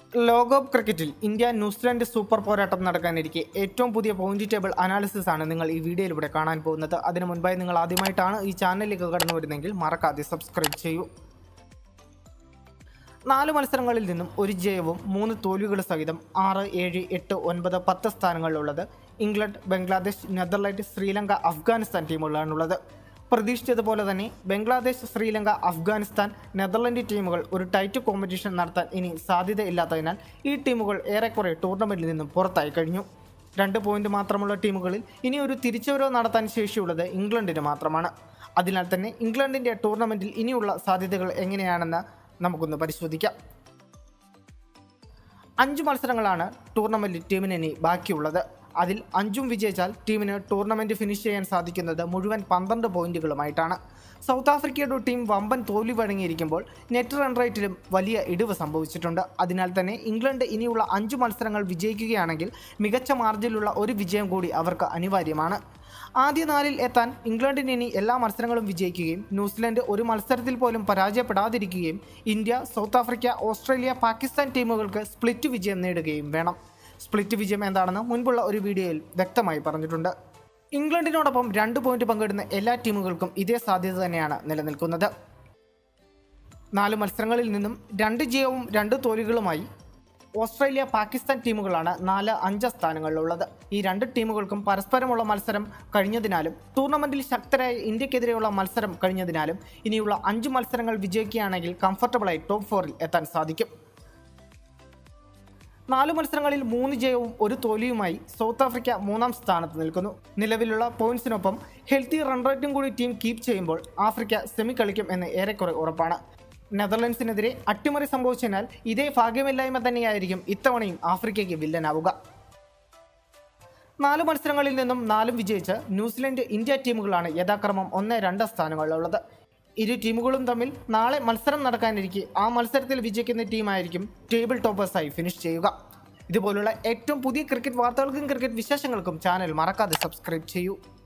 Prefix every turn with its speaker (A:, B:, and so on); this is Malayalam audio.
A: ലോകകപ്പ് ക്രിക്കറ്റിൽ ഇന്ത്യ ന്യൂസിലാൻഡ് സൂപ്പർ പോരാട്ടം നടക്കാനിരിക്കെ ഏറ്റവും പുതിയ പോയിന്റ് ടേബിൾ അനാലിസിസ് ആണ് നിങ്ങൾ ഈ വീഡിയോയിലൂടെ കാണാൻ പോകുന്നത് അതിനു മുൻപായി നിങ്ങൾ ആദ്യമായിട്ടാണ് ഈ ചാനലിലേക്ക് കടന്നു വരുന്നതെങ്കിൽ മറക്കാതെ സബ്സ്ക്രൈബ് ചെയ്യൂ നാല് മത്സരങ്ങളിൽ നിന്നും ഒരു ജയവും മൂന്ന് തോൽവികൾ സഹിതം ആറ് ഏഴ് എട്ട് ഒൻപത് പത്ത് സ്ഥാനങ്ങളിലുള്ളത് ഇംഗ്ലണ്ട് ബംഗ്ലാദേശ് നെതർലാൻഡ് ശ്രീലങ്ക അഫ്ഗാനിസ്ഥാൻ ടീമുകളാണുള്ളത് പ്രതീക്ഷിച്ചതുപോലെ തന്നെ ബംഗ്ലാദേശ് ശ്രീലങ്ക അഫ്ഗാനിസ്ഥാൻ നെതർലൻഡ് ടീമുകൾ ഒരു ടൈറ്റ് കോമ്പറ്റീഷൻ നടത്താൻ ഇനി സാധ്യതയില്ലാത്തതിനാൽ ഈ ടീമുകൾ ഏറെക്കുറെ ടൂർണമെന്റിൽ നിന്നും പുറത്തായി കഴിഞ്ഞു രണ്ട് പോയിന്റ് മാത്രമുള്ള ടീമുകളിൽ ഇനി ഒരു തിരിച്ചുവരവ് നടത്താൻ ശേഷിയുള്ളത് ഇംഗ്ലണ്ടിന് മാത്രമാണ് അതിനാൽ തന്നെ ഇംഗ്ലണ്ടിന്റെ ടൂർണമെന്റിൽ ഇനിയുള്ള സാധ്യതകൾ എങ്ങനെയാണെന്ന് നമുക്കൊന്ന് പരിശോധിക്കാം അഞ്ച് മത്സരങ്ങളാണ് ടൂർണമെന്റ് ടീമിന് ഇനി ബാക്കിയുള്ളത് അതിൽ അഞ്ചും വിജയിച്ചാൽ ടീമിന് ടൂർണമെന്റ് ഫിനിഷ് ചെയ്യാൻ സാധിക്കുന്നത് മുഴുവൻ പന്ത്രണ്ട് പോയിന്റുകളുമായിട്ടാണ് സൗത്ത് ആഫ്രിക്കയുടെ ടീം വമ്പൻ തോൽവി വഴങ്ങിയിരിക്കുമ്പോൾ നെറ്റ് റൺ റേറ്റിലും വലിയ ഇടിവ് സംഭവിച്ചിട്ടുണ്ട് അതിനാൽ തന്നെ ഇംഗ്ലണ്ട് ഇനിയുള്ള അഞ്ച് മത്സരങ്ങൾ വിജയിക്കുകയാണെങ്കിൽ മികച്ച മാർജിലുള്ള ഒരു വിജയം കൂടി അവർക്ക് അനിവാര്യമാണ് ആദ്യ നാലിൽ എത്താൻ ഇംഗ്ലണ്ടിന് ഇനി എല്ലാ മത്സരങ്ങളും വിജയിക്കുകയും ന്യൂസിലൻഡ് ഒരു മത്സരത്തിൽ പോലും പരാജയപ്പെടാതിരിക്കുകയും India South Africa Australia Pakistan ടീമുകൾക്ക് സ്പ്ലിറ്റ് വിജയം നേടുകയും വേണം സ്പ്ലിറ്റ് വിജയം എന്താണെന്ന് മുൻപുള്ള ഒരു വീഡിയോയിൽ വ്യക്തമായി പറഞ്ഞിട്ടുണ്ട് ഇംഗ്ലണ്ടിനോടൊപ്പം രണ്ട് പോയിന്റ് പങ്കിടുന്ന എല്ലാ ടീമുകൾക്കും ഇതേ സാധ്യത തന്നെയാണ് നിലനിൽക്കുന്നത് നാല് മത്സരങ്ങളിൽ നിന്നും രണ്ട് ജയവും രണ്ട് തോൽവികളുമായി ഓസ്ട്രേലിയ പാകിസ്ഥാൻ ടീമുകളാണ് നാല് അഞ്ച് സ്ഥാനങ്ങളിലുള്ളത് ഈ രണ്ട് ടീമുകൾക്കും പരസ്പരമുള്ള മത്സരം കഴിഞ്ഞതിനാലും ടൂർണമെന്റിൽ ശക്തരായ ഇന്ത്യക്കെതിരെയുള്ള മത്സരം കഴിഞ്ഞതിനാലും ഇനിയുള്ള അഞ്ച് മത്സരങ്ങൾ വിജയിക്കുകയാണെങ്കിൽ കംഫർട്ടബിളായി ടോപ്പ് ഫോറിൽ എത്താൻ സാധിക്കും നാല് മത്സരങ്ങളിൽ മൂന്ന് ജയവും ഒരു തോൽവിയുമായി സൗത്ത് ആഫ്രിക്ക മൂന്നാം സ്ഥാനത്ത് നിൽക്കുന്നു നിലവിലുള്ള പോയിന്റ്സിനൊപ്പം ഹെൽത്തി റൺ റേറ്റും കൂടി ടീം കീപ്പ് ചെയ്യുമ്പോൾ ആഫ്രിക്ക സെമി കളിക്കും എന്ന് ഏറെക്കുറെ ഉറപ്പാണ് നെതർലൻഡ്സിനെതിരെ അട്ടിമറി സംഭവിച്ചതിനാൽ ഇതേ ഭാഗ്യമില്ലായ്മ തന്നെയായിരിക്കും ഇത്തവണയും ആഫ്രിക്കയ്ക്ക് വില്ലനാവുക നാല് മത്സരങ്ങളിൽ നിന്നും നാലും വിജയിച്ച് ന്യൂസിലൻഡ് ഇന്ത്യ ടീമുകളാണ് യഥാക്രമം ഒന്ന് രണ്ട് സ്ഥാനങ്ങളിലുള്ളത് ഇരു ടീമുകളും തമ്മിൽ നാളെ മത്സരം നടക്കാനിരിക്കെ ആ മത്സരത്തിൽ വിജയിക്കുന്ന ടീമായിരിക്കും ടേബിൾ ടോപ്പേഴ്സായി ഫിനിഷ് ചെയ്യുക ഇതുപോലുള്ള ഏറ്റവും പുതിയ ക്രിക്കറ്റ് വാർത്തകൾക്കും ക്രിക്കറ്റ് വിശേഷങ്ങൾക്കും ചാനൽ മറക്കാതെ സബ്സ്ക്രൈബ് ചെയ്യൂ